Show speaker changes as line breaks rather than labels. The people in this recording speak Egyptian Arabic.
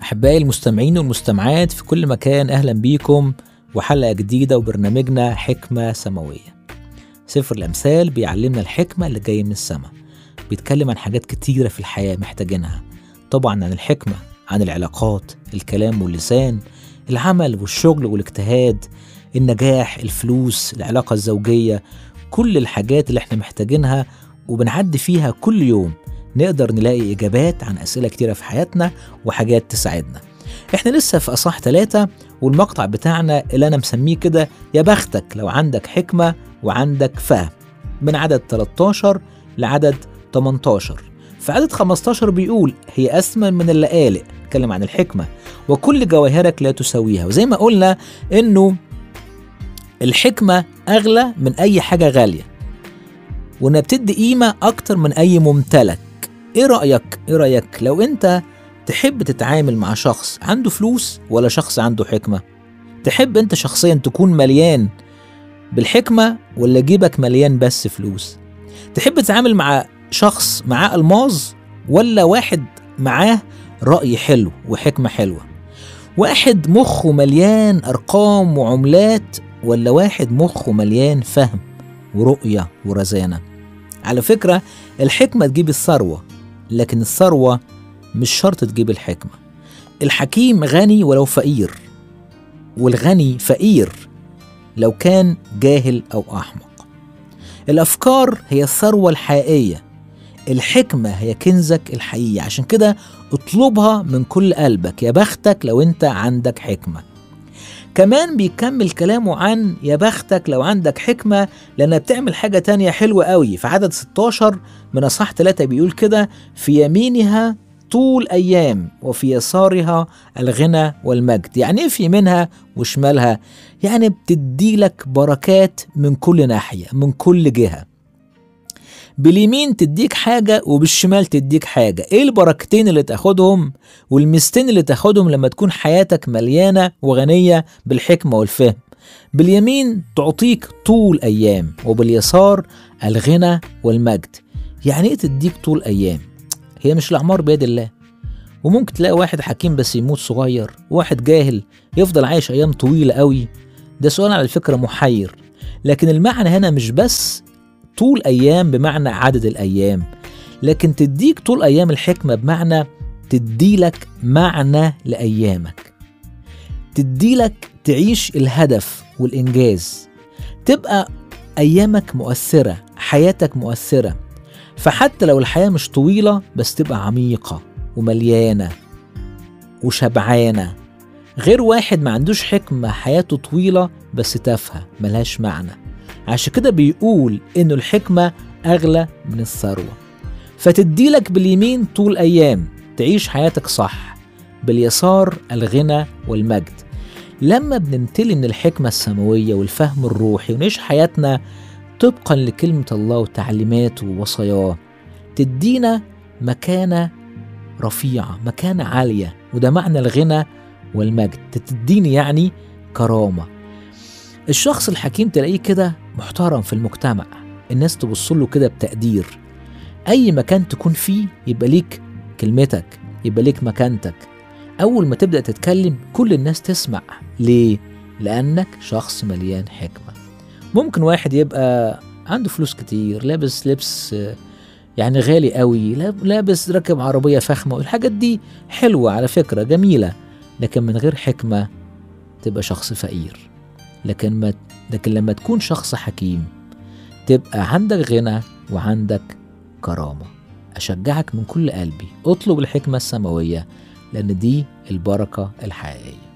أحبائي المستمعين والمستمعات في كل مكان أهلا بيكم وحلقة جديدة وبرنامجنا حكمة سماوية سفر الأمثال بيعلمنا الحكمة اللي جاية من السماء بيتكلم عن حاجات كتيرة في الحياة محتاجينها طبعا عن الحكمة عن العلاقات الكلام واللسان العمل والشغل والاجتهاد النجاح الفلوس العلاقة الزوجية كل الحاجات اللي احنا محتاجينها وبنعدي فيها كل يوم نقدر نلاقي إجابات عن أسئلة كتيرة في حياتنا وحاجات تساعدنا احنا لسه في أصح ثلاثة والمقطع بتاعنا اللي أنا مسميه كده يا بختك لو عندك حكمة وعندك فهم من عدد 13 لعدد 18 في عدد 15 بيقول هي أثمن من اللآلئ اتكلم عن الحكمة وكل جواهرك لا تساويها وزي ما قلنا إنه الحكمة أغلى من أي حاجة غالية وإنها بتدي قيمة أكتر من أي ممتلك إيه رأيك؟ إيه رأيك لو أنت تحب تتعامل مع شخص عنده فلوس ولا شخص عنده حكمة؟ تحب أنت شخصيا تكون مليان بالحكمة ولا جيبك مليان بس فلوس؟ تحب تتعامل مع شخص معاه ألماظ ولا واحد معاه رأي حلو وحكمة حلوة؟ واحد مخه مليان أرقام وعملات ولا واحد مخه مليان فهم ورؤية ورزانة على فكرة الحكمة تجيب الثروة لكن الثروة مش شرط تجيب الحكمة الحكيم غني ولو فقير والغني فقير لو كان جاهل أو أحمق الأفكار هي الثروة الحقيقية الحكمة هي كنزك الحقيقي عشان كده اطلبها من كل قلبك يا بختك لو انت عندك حكمة كمان بيكمل كلامه عن يا بختك لو عندك حكمة لأنها بتعمل حاجة تانية حلوة قوي في عدد 16 من أصح 3 بيقول كده في يمينها طول أيام وفي يسارها الغنى والمجد يعني إيه في يمينها وشمالها يعني بتديلك بركات من كل ناحية من كل جهة باليمين تديك حاجة وبالشمال تديك حاجة ايه البركتين اللي تاخدهم والمستين اللي تاخدهم لما تكون حياتك مليانة وغنية بالحكمة والفهم باليمين تعطيك طول أيام وباليسار الغنى والمجد يعني ايه تديك طول أيام هي مش الأعمار بيد الله وممكن تلاقي واحد حكيم بس يموت صغير واحد جاهل يفضل عايش أيام طويلة قوي ده سؤال على فكرة محير لكن المعنى هنا مش بس طول أيام بمعنى عدد الأيام لكن تديك طول أيام الحكمة بمعنى تديلك معنى لأيامك تديلك تعيش الهدف والإنجاز تبقى أيامك مؤثرة حياتك مؤثرة فحتى لو الحياة مش طويلة بس تبقى عميقة ومليانة وشبعانة غير واحد ما عندوش حكمة حياته طويلة بس تافهة ملهاش معنى عشان كده بيقول إنه الحكمة أغلى من الثروة فتديلك باليمين طول أيام تعيش حياتك صح باليسار الغنى والمجد لما بنمتلي من الحكمة السماوية والفهم الروحي ونعيش حياتنا طبقا لكلمة الله وتعليماته ووصاياه تدينا مكانة رفيعة مكانة عالية وده معنى الغنى والمجد تديني يعني كرامة الشخص الحكيم تلاقيه كده محترم في المجتمع الناس تبص له كده بتقدير أي مكان تكون فيه يبقى ليك كلمتك يبقى ليك مكانتك أول ما تبدأ تتكلم كل الناس تسمع ليه؟ لأنك شخص مليان حكمة ممكن واحد يبقى عنده فلوس كتير لابس لبس يعني غالي قوي لابس راكب عربية فخمة والحاجات دي حلوة على فكرة جميلة لكن من غير حكمة تبقى شخص فقير لكن ما لكن لما تكون شخص حكيم تبقى عندك غنى وعندك كرامة أشجعك من كل قلبي اطلب الحكمة السماوية لأن دي البركة الحقيقية